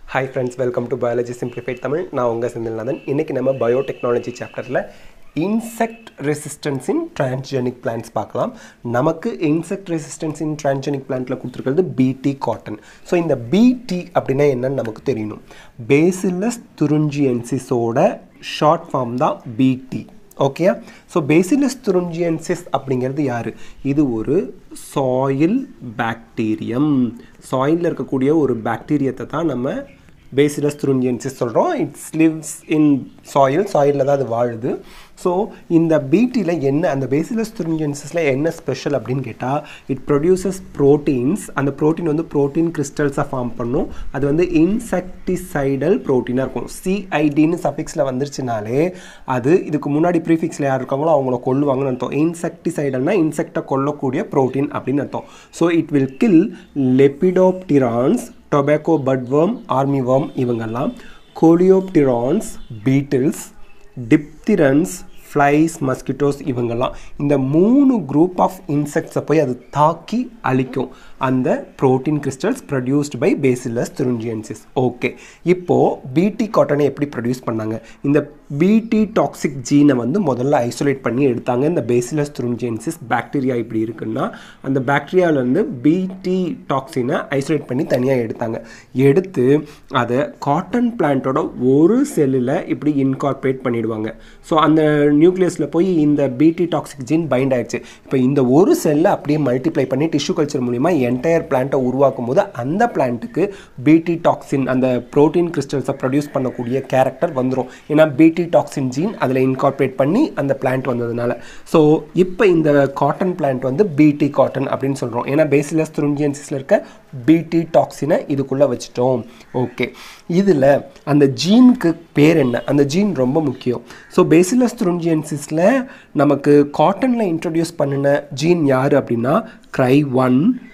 hi friends welcome to biology simplified Tamil நான் உங்கள் செந்தில்நாதன் இன்றைக்கி நம்ம பயோடெக்னாலஜி சாப்டரில் insect resistance in transgenic plants பார்க்கலாம் நமக்கு இன்செக்ட் ரெசிஸ்டன்ஸ் இன் டிரான்ஸ்ஜெனிக் பிளான்ட்டில் கொடுத்துருக்கிறது பிடி காட்டன் ஸோ இந்த பிடி அப்படின்னா என்னன்னு நமக்கு தெரியணும் பேசிலஸ் துருஞ்சியன்சிஸோட ஷார்ட் ஃபார்ம் தான் பிடி ஓகேயா ஸோ பேசிலஸ் துருஞ்சியன்சிஸ் அப்படிங்கிறது யார் இது ஒரு சாயில் பாக்டீரியம் சாயிலில் இருக்கக்கூடிய ஒரு பாக்டீரியத்தை தான் நம்ம பேசிலஸ் துருஞ்சியன்சிஸ் சொல்கிறோம் இட்ஸ் லிவ்ஸ் இன் சாயில் சாயிலில் தான் அது வாழுது ஸோ இந்த பிடியில் என்ன அந்த பேசிலஸ் துருஞ்சியன்சிஸில் என்ன ஸ்பெஷல் அப்படின்னு கேட்டால் இட் ப்ரொடியூசஸ் ப்ரோட்டீன்ஸ் அந்த ப்ரோட்டீன் வந்து ப்ரோட்டீன் கிறிஸ்டல்ஸாக ஃபார்ம் பண்ணும் அது வந்து இன்செக்டிசைடல் ப்ரோட்டீனாக இருக்கும் சிஐடின்னு சஃபிக்ஸில் வந்துருச்சுனாலே அது இதுக்கு முன்னாடி ப்ரீஃபிக்ஸில் யார் இருக்காங்களோ அவங்கள கொல்லுவாங்கன்னு அர்த்தம் இன்செக்டிசைடல்னா இன்செக்டை கொல்லக்கூடிய ப்ரோட்டீன் அப்படின்னு அர்த்தம் so it will kill lepidopterans tobacco budworm army worm இவங்கெல்லாம் coleopterans beetles dipterans flies mosquitoes இவங்கெல்லாம் இந்த மூணு குரூப் ஆஃப் இன்செக்ட்ஸை போய் அது தாக்கி அழிக்கும் அந்த protein crystals produced by Bacillus thuringiensis okay இப்போது பிடி காட்டனை எப்படி ப்ரொடியூஸ் பண்ணாங்க இந்த பிடி டாக்ஸிக் ஜீனை வந்து முதல்ல ஐசோலேட் பண்ணி எடுத்தாங்க இந்த பேசிலஸ் துருஞ்சியன்சிஸ் பாக்டீரியா இப்படி இருக்குன்னா அந்த பாக்டீரியாவிலேருந்து பிடி டாக்ஸினை ஐசோலேட் பண்ணி தனியாக எடுத்தாங்க எடுத்து அதை காட்டன் பிளான்ட்டோட ஒரு செல்லில் இப்படி இன்கார்பரேட் பண்ணிடுவாங்க ஸோ அந்த நியூக்ளியஸில் போய் இந்த பிடி டாக்ஸிக் ஜீன் பைண்ட் ஆயிடுச்சு இப்போ இந்த ஒரு செல்லை அப்படியே மல்டிப்ளை பண்ணி டிஷ்யூ கல்ச்சர் மூலிமா என்டையர் பிளான்ட்டை உருவாக்கும் போது அந்த பிளான்ட்டுக்கு பிடி டாக்ஸின் அந்த ப்ரோட்டீன் கிறிஸ்டல்ஸை ப்ரொடியூஸ் பண்ணக்கூடிய கேரக்டர் வந்துடும் ஏன்னா பிடி டாக்ஸின் ஜீன் அதில் இன்கார்பரேட் பண்ணி அந்த பிளான்ட் வந்ததுனால ஸோ இப்போ இந்த காட்டன் பிளான்ட் வந்து பிடி காட்டன் அப்படின்னு சொல்கிறோம் ஏன்னா பேசிலஸ் துருஞ்சியன்சிஸில் இருக்க பிடி டாக்ஸினை இதுக்குள்ளே வச்சுட்டோம் ஓகே இதில் அந்த ஜீனுக்கு பேர் என்ன அந்த ஜீன் ரொம்ப முக்கியம் ஸோ பேசிலஸ் துருஞ்சியன்சிஸில் நமக்கு காட்டனில் இன்ட்ரடியூஸ் பண்ணின ஜீன் யார் அப்படின்னா cry one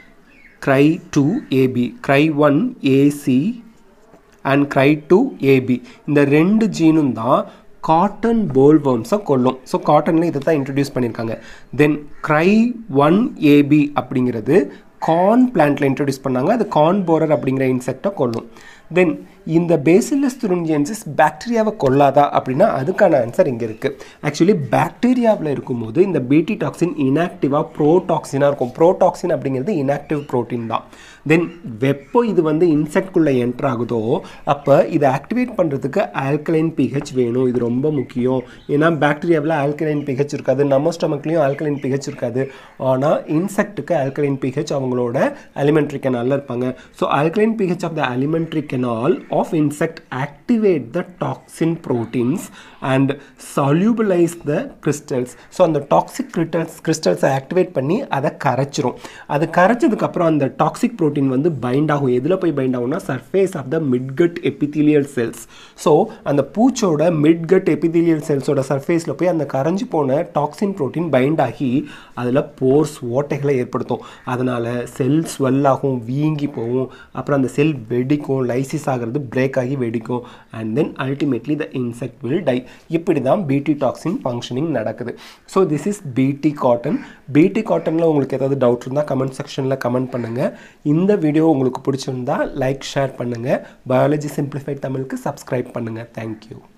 cry two AB cry one AC and cry two AB இந்த ரெண்டு ஜீனும் தான் காட்டன் போல்வர்ம்ஸை கொல்லும் ஸோ காட்டனில் இதை தான் இன்ட்ரடியூஸ் பண்ணியிருக்காங்க தென் க்ரை ஒன் ஏபி அப்படிங்கிறது கார்ன் பிளான்ட்டில் இன்ட்ரடியூஸ் பண்ணாங்க அது கார்ன் போரர் அப்படிங்கிற இன்செக்டை கொல்லும் தென் இந்த பேசிலஸ் துருஞ்சியன்சிஸ் பாக்டீரியாவை கொல்லாதா அப்படின்னா அதுக்கான ஆன்சர் இங்கே இருக்குது ஆக்சுவலி பாக்டீரியாவில் இருக்கும்போது இந்த பிடி டாக்ஸின் இனாக்டிவாக ப்ரோடாக்சினாக இருக்கும் ப்ரோடாக்சின் அப்படிங்கிறது இனாக்டிவ் ப்ரோட்டீன் தான் தென் வெப்போ இது வந்து இன்செக்ட்குள்ளே என்ட்ரு ஆகுதோ அப்போ இதை ஆக்டிவேட் பண்ணுறதுக்கு ஆல்கலைன் பிஹெச் வேணும் இது ரொம்ப முக்கியம் ஏன்னா பாக்டீரியாவில் ஆல்கலைன் பிஹெச் இருக்காது நம்ம ஸ்டமக்லேயும் ஆல்கலைன் பிஹெச் இருக்காது ஆனால் இன்செக்ட்டுக்கு ஆல்கலைன் பிஹெச் அவங்களோட அலிமெண்ட்ரி கெனாலில் இருப்பாங்க so alkaline pH of the alimentary canal of insect activate the toxin proteins and solubilize the crystals so அந்த டாக்ஸிக் கிரிட்டல்ஸ் கிறிஸ்டல்ஸை ஆக்டிவேட் பண்ணி அதை கரைச்சிரும் அது கரைச்சதுக்கப்புறம் அந்த டாக்ஸிக் ப்ரோட்டீன் வந்து பைண்ட் ஆகும் எதில் போய் பைண்ட் ஆகும்னா surface of the midgut epithelial cells so அந்த பூச்சோட மிட்கட் எபிதீலியல் செல்ஸோட சர்ஃபேஸில் போய் அந்த கரைஞ்சி போன டாக்ஸின் ப்ரோட்டீன் பைண்ட் ஆகி அதில் போர்ஸ் ஓட்டைகளை ஏற்படுத்தும் அதனால் செல் ஸ்வெல் ஆகும் வீங்கி போகும் அப்புறம் அந்த செல் வெடிக்கும் லைசிஸ் ஆகிறது பிரேக் ஆகி வெடிக்கும் and then ultimately the insect will die இப்படி தான் பிடி டாக்ஸின் ஃபங்க்ஷனிங் நடக்குது so this is BT cotton BT காட்டனில் உங்களுக்கு ஏதாவது டவுட் இருந்தால் கமெண்ட் செக்ஷனில் கமெண்ட் பண்ணுங்கள் இந்த வீடியோ உங்களுக்கு பிடிச்சிருந்தா லைக் ஷேர் பண்ணுங்கள் பயாலஜி சிம்பிளிஃபைட் தமிழுக்கு சப்ஸ்கிரைப் பண்ணுங்கள் தேங்க்யூ